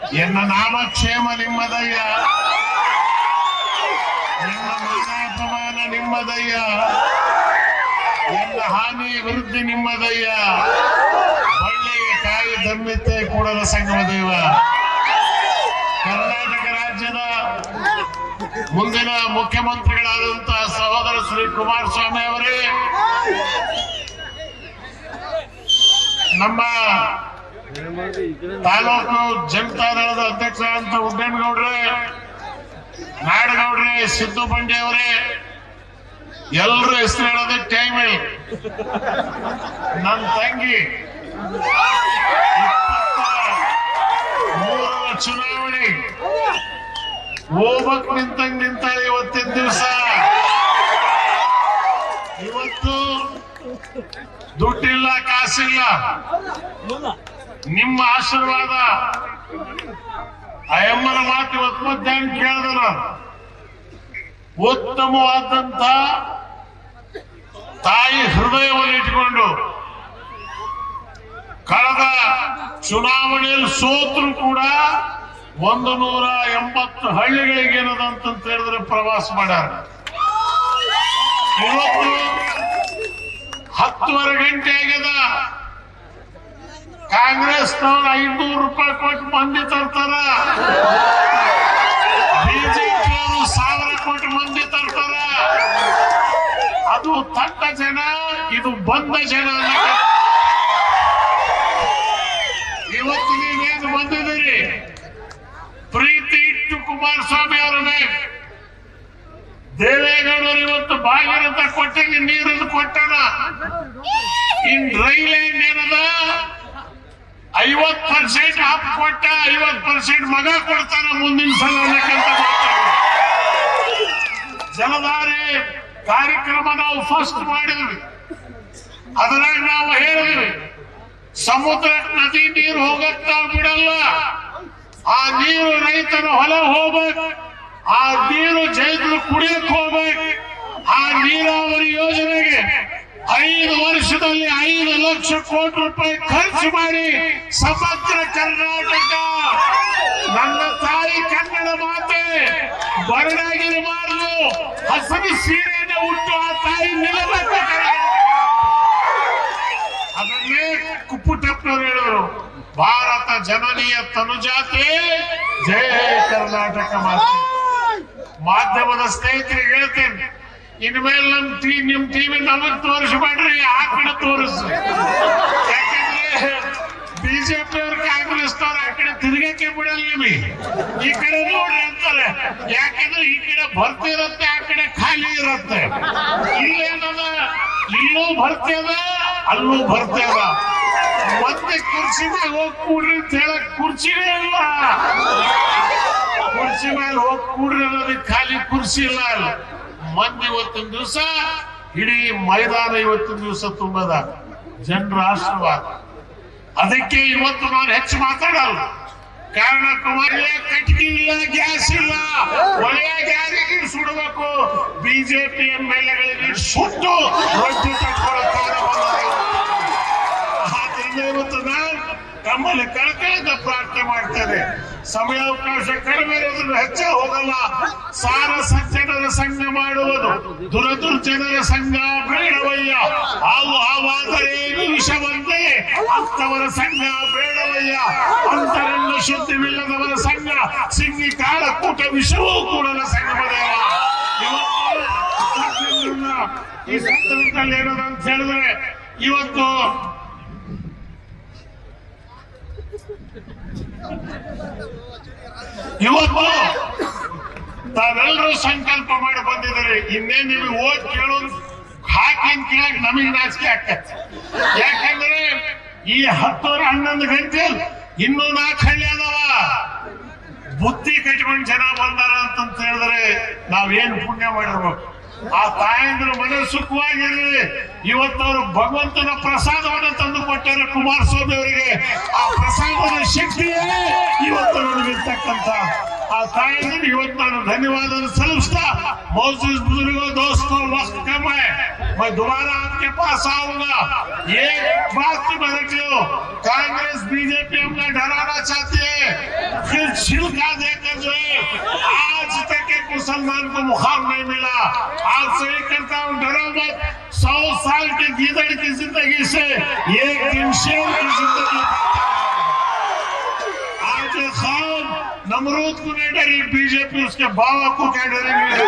ಎನ್ನ ನಾಮಕ್ಷೇಮ ನಿಮ್ಮದಯ್ಯ ಎನ್ನ ಮಾನಾಪಮಾನ ನಿಮ್ಮದಯ್ಯ ಎನ್ನ ಹಾನಿ ವೃದ್ಧಿ ನಿಮ್ಮದಯ್ಯ ಒಳ್ಳೆಯ ಕಾಯಿ ದಮ್ಮಿತ್ತೆ ಕೂಡಲ ಸಂಗಮ ದೈವ ಕರ್ನಾಟಕ ರಾಜ್ಯದ ಮುಂದಿನ ಮುಖ್ಯಮಂತ್ರಿಗಳಾದಂತಹ ಸಹೋದರ ಶ್ರೀ ಕುಮಾರಸ್ವಾಮಿ ಅವರೇ ನಮ್ಮ ತಾಲೂಕು ಜನತಾದಳದ ಅಧ್ಯಕ್ಷರಾದಂತ ಉಡ್ಡನಗೌಡ್ರೆ ನಾಡಗೌಡ್ರೆ ಸಿದ್ದು ಬಂಡೆ ಅವರೇ ಎಲ್ಲರೂ ಹೆಸರು ಹೇಳೋದಕ್ಕೆ ಟೈಮ್ ಇಲ್ಲ ನನ್ನ ತಂಗಿ ಮೂರರ ಚುನಾವಣೆ ಹೋಗ್ಬೇಕು ನಿಂತಂಗ್ ನಿಂತಾಳೆ ಇವತ್ತಿನ ದಿವಸ ಇವತ್ತು ದುಡ್ಡಿಲ್ಲ ಕಾಸಿಲ್ಲ ನಿಮ್ಮ ಆಶೀರ್ವಾದ ಆ ಎಮ್ಮನ ಮಾತು ಇವತ್ತು ಮಧ್ಯಾಹ್ನ ಕೇಳಿದ ನಾನು ಉತ್ತಮವಾದಂತ ತಾಯಿ ಹೃದಯವನ್ನು ಇಟ್ಕೊಂಡು ಕಳೆದ ಚುನಾವಣೆಯಲ್ಲಿ ಸೋತರು ಕೂಡ ಒಂದು ನೂರ ಎಂಬತ್ತು ಹಳ್ಳಿಗಳಿಗೆ ಏನದಂತ ಹೇಳಿದ್ರೆ ಪ್ರವಾಸ ಮಾಡ್ಯಾರ ಇವತ್ತು ಹತ್ತುವರೆ ಗಂಟೆ ಆಗ್ಯದ ಕಾಂಗ್ರೆಸ್ನವ್ರು ಐನೂರು ರೂಪಾಯಿ ಕೊಟ್ಟು ಮಂದಿ ತರ್ತಾರ ಬಿಜೆಪಿಯವರು ಸಾವಿರ ಕೋಟಿ ಮಂದಿ ತರ್ತಾರ ಅದು ತಟ್ಟ ಜನ ಇದು ಬಂದ ಜನ ಅನ್ನಕ್ಕೆ. ಇವತ್ತು ನೀವೇನು ಬಂದಿದ್ದೀರಿ ಪ್ರೀತಿ ಇಟ್ಟು ಕುಮಾರಸ್ವಾಮಿ ಅವರ ಮೇಲೆ ದೇವೇಗೌಡರು ಇವತ್ತು ಭಾಗೀರಥ ಕೊಟ್ಟಿಗೆ ನೀರನ್ನು ಕೊಟ್ಟನ ಇನ್ ರೈಲ್ಯಾಂಡ್ ಏನದ ಐವತ್ ಪರ್ಸೆಂಟ್ ಅಪ್ ಕೊಟ್ಟ ಐವತ್ ಪರ್ಸೆಂಟ್ ಮಗ ಕೊಡ್ತಾನ ಮುಂದಿನ ಸಲ ಅನ್ನಕ್ಕಂತ ಮಾತಾಡ ಜಲಧಾರೆ ಕಾರ್ಯಕ್ರಮ ನಾವು ಫಸ್ಟ್ ಮಾಡಿದ್ವಿ ಅದ್ರಾಗ ನಾವು ಹೇಳಿದ್ವಿ ಸಮುದ್ರ ನದಿ ನೀರು ಹೋಗಕ್ ನಾವು ಬಿಡಲ್ಲ ಆ ನೀರು ರೈತರ ಹೊಲ ಹೋಗ್ಬೇಕು ಆ ನೀರು ಜೈತರು ಕುಡಿಯಕ್ ಹೋಗ್ಬೇಕು ಆ ನೀರಾವರಿ ಯೋಜನೆಗೆ ಐದು ವರ್ಷದಲ್ಲಿ ಐದು ಲಕ್ಷ ಕೋಟಿ ರೂಪಾಯಿ ಖರ್ಚು ಮಾಡಿ ಸಮಗ್ರ ಕರ್ನಾಟಕ ನನ್ನ ತಾಯಿ ಕನ್ನಡ ಮಾತೆ ಬರಡಾಗಿರಬಾರದು ಹಸಿರು ಸೀರೆಯನ್ನು ಉಟ್ಟು ಆ ತಾಯಿ ನಿಲ್ಲಬೇಕು ಅದನ್ನೇ ಕುಪ್ಪುಟಪ್ಪನವರು ಹೇಳಿದ್ರು ಭಾರತ ಜನನೀಯ ತನುಜಾತೆ ಜಯ ಕರ್ನಾಟಕ ಮಾತೆ ಮಾಧ್ಯಮದ ಸ್ನೇಹಿತರಿಗೆ ಹೇಳ್ತೇನೆ ಇನ್ಮೇಲೆ ನಮ್ ಟಿ ನಿಮ್ ಟಿವಿ ನಮಗ್ ತೋರಿಸ್ಬೇಡ್ರಿ ಆ ಕಡೆ ತೋರಿಸು ಯಾಕಂದ್ರೆ ಬಿಜೆಪಿ ಅವ್ರ ಕಾಂಗ್ರೆಸ್ ಅವ್ರ ಆ ಕಡೆ ತಿರುಗಕ್ಕೆ ಬಿಡಲ್ಲ ನಿಮಗೆ ಈ ಕಡೆ ನೋಡ್ರಿ ಅಂತಾರೆ ಯಾಕಂದ್ರೆ ಈ ಕಡೆ ಭರ್ತಿ ಇರುತ್ತೆ ಆ ಕಡೆ ಖಾಲಿ ಇರುತ್ತೆ ಇಲ್ಲೇನದ ಇಲ್ಲೂ ಭರ್ತಿ ಅದ ಅಲ್ಲೂ ಭರ್ತಿ ಅದ ಮತ್ತೆ ಕುರ್ಚಿ ಮ್ಯಾಗ ಹೋಗಿ ಕೂಡ್ರಿ ಅಂತ ಹೇಳಕ್ ಕುರ್ಚಿನೇ ಇಲ್ಲ ಕುರ್ಚಿ ಮೇಲೆ ಹೋಗಿ ಕೂಡ್ರಿ ಅನ್ನೋದಕ್ಕೆ ಖಾಲಿ ಕುರ್ಚಿ ಇಲ್ಲ ಅಲ್ಲ ಮಂದಿ ಇವತ್ತಿನ ದಿವಸ ಇಡೀ ಮೈದಾನ ಇವತ್ತಿನ ದಿವಸ ತುಂಬದ ಜನರ ಆಶೀರ್ವಾದ ಅದಕ್ಕೆ ಇವತ್ತು ನಾನು ಹೆಚ್ಚು ಮಾತಾಡಲ್ಲ ಕಾರಣ ಕುಮಾರಿಯ ಕಟ್ಗಿ ಇಲ್ಲ ಗ್ಯಾಸ್ ಇಲ್ಲ ಒಳ್ಳೆಯ ಯಾರಿಗೆ ಸುಡಬೇಕು ಬಿಜೆಪಿ ಎಂ ಎಲ್ ಎಗಳಿಗೆ ಸುಟ್ಟು ರೊಟ್ಟಿ ಕಟ್ಕೊಳ್ಳೋ ಆದ್ರಿಂದ ಇವತ್ತು ನಾನು ತಮ್ಮಲ್ಲಿ ಕಳಕಳಿಂದ ಪ್ರಾರ್ಥನೆ ಮಾಡ್ತೇನೆ ಸಮಯಾವಕಾಶ ಕಡಿಮೆ ಇರೋದ್ರಿಂದ ಹೆಚ್ಚೇ ಹೋಗಲ್ಲ ಸಾರ ಸಜ್ಜನರ ಸಂಘ ಮಾಡುವುದು ದುರದುರ್ಜನರ ಸಂಘ ಬೇಡವಯ್ಯ ಹಾವು ಹಾವಾದರೆ ವಿಷವಂತೆ ಅಂತವರ ಸಂಘ ಬೇಡವಯ್ಯ ಅಂತರನ್ನ ಶುದ್ಧವಿಲ್ಲದವರ ಸಂಘ ಸಿಂಗಿ ಕಾಳ ಕೂಟ ವಿಷವೂ ಕೂಡಲ ಸಂಗಮದೇವ ಇವತ್ತು ಈ ಸಂದರ್ಭದಲ್ಲಿ ಏನದ ಅಂತ ಹೇಳಿದ್ರೆ ಇವತ್ತು ಇವತ್ತು ತಾವೆಲ್ಲರೂ ಸಂಕಲ್ಪ ಮಾಡಿ ಬಂದಿದ್ದಾರೆ ಇನ್ನೇ ನೀವು ಓಟ್ ಕೇಳೋದು ಹಾಕಿ ಅಂತ ಕೇಳಕ್ ನಮಗೆ ನಾಚಿಕೆ ಆಗ್ತದೆ ಯಾಕಂದ್ರೆ ಈ ಹತ್ತುವರೆ ಹನ್ನೊಂದು ಗಂಟೆ ಇನ್ನೂ ನಾಲ್ಕು ಹಳ್ಳಿ ಅದಾವ ಬುದ್ಧಿ ಕಟ್ಕೊಂಡು ಜನ ಬಂದಾರ ಅಂತ ಹೇಳಿದ್ರೆ ನಾವೇನು ಪುಣ್ಯ ಮಾಡಿರ್ಬೇಕು ಆ ತಾಯಂದ್ರ ಮನೆ ಸುಖವಾಗಿರ್ಲಿ ಇವತ್ತವರು ಭಗವಂತನ ಪ್ರಸಾದವನ್ನು ತಂದು ಕೊಟ್ಟಾರೆ ಕುಮಾರಸ್ವಾಮಿ ಅವರಿಗೆ ಆ ಪ್ರಸಾದದ ಶಕ್ತಿಯೇ ಇವತ್ತು ನನಗಿರ್ತಕ್ಕಂಥ ಆ ತಾಯಂದ್ರೆ ಇವತ್ತು ನಾನು ಧನ್ಯವಾದ सलूस्ता मोजिज बुजुर्गों दोस्तों वक्त कम है मैं दोबारा आपके पास आऊंगा एक बात की मैं रख लो कांग्रेस बीजेपी हमने डराना चाहती है फिर छिलका देकर जो है आज तक एक मुसलमान को मुखाम नहीं मिला आज से ही करता हूँ डरो मत सौ साल के गीदड़ की जिंदगी से एक दिन शेर की जिंदगी आज ये खान नमरूद को नहीं डरी बीजेपी उसके बाबा को क्या डरेंगे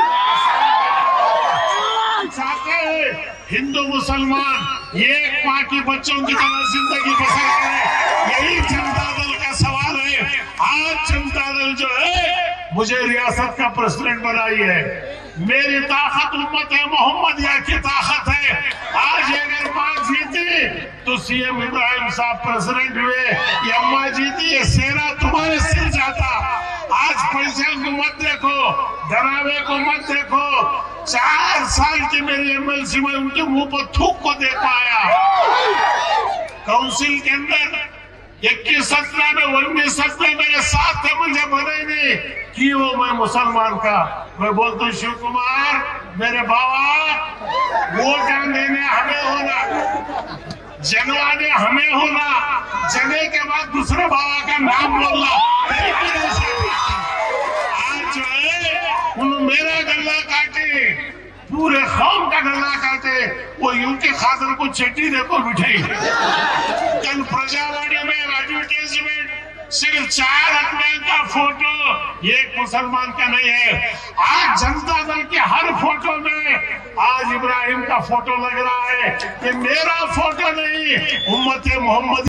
चाहते हैं हिंदू मुसलमान एक माँ के बच्चों की तरह जिंदगी बसर करें यही जनता दल का सवाल है आज जनता दल जो है मुझे रियासत का प्रेसिडेंट बनाई है मेरी ताकत उम्मत है मोहम्मदिया की ताकत है आज अगर माँ जीती तो सीएम इब्राहिम साहब प्रेसिडेंट हुए ये अम्मा जीती ये सेरा तुम्हारे सिर जाता आज पैसे को मत देखो डरावे को मत देखो चार साल की मेरी एमएलसी में उनके मुंह पर थूक को देख पाया काउंसिल के अंदर इक्कीस सत्रह में उन्नीस सत्रह मेरे साथ थे मुझे बने नहीं कि वो मैं मुसलमान का मैं बोलता हूँ शिव कुमार मेरे बाबा वोट देने हमें होना जनवाने हमें होना जने के बाद दूसरे बाबा का नाम बोलना आज जो है उन मेरा गला काटे पूरे कौम का गला काटे वो यूके खादर को चट्टी देखो बिठाई कल प्रजावाणी में एडवर्टाइजमेंट सिर्फ चार आदमी का फोटो एक मुसलमान का नहीं है आज जनता दल के हर फोटो में आज इब्राहिम का फोटो लग रहा है ये मेरा फोटो नहीं उम्मत मोहम्मद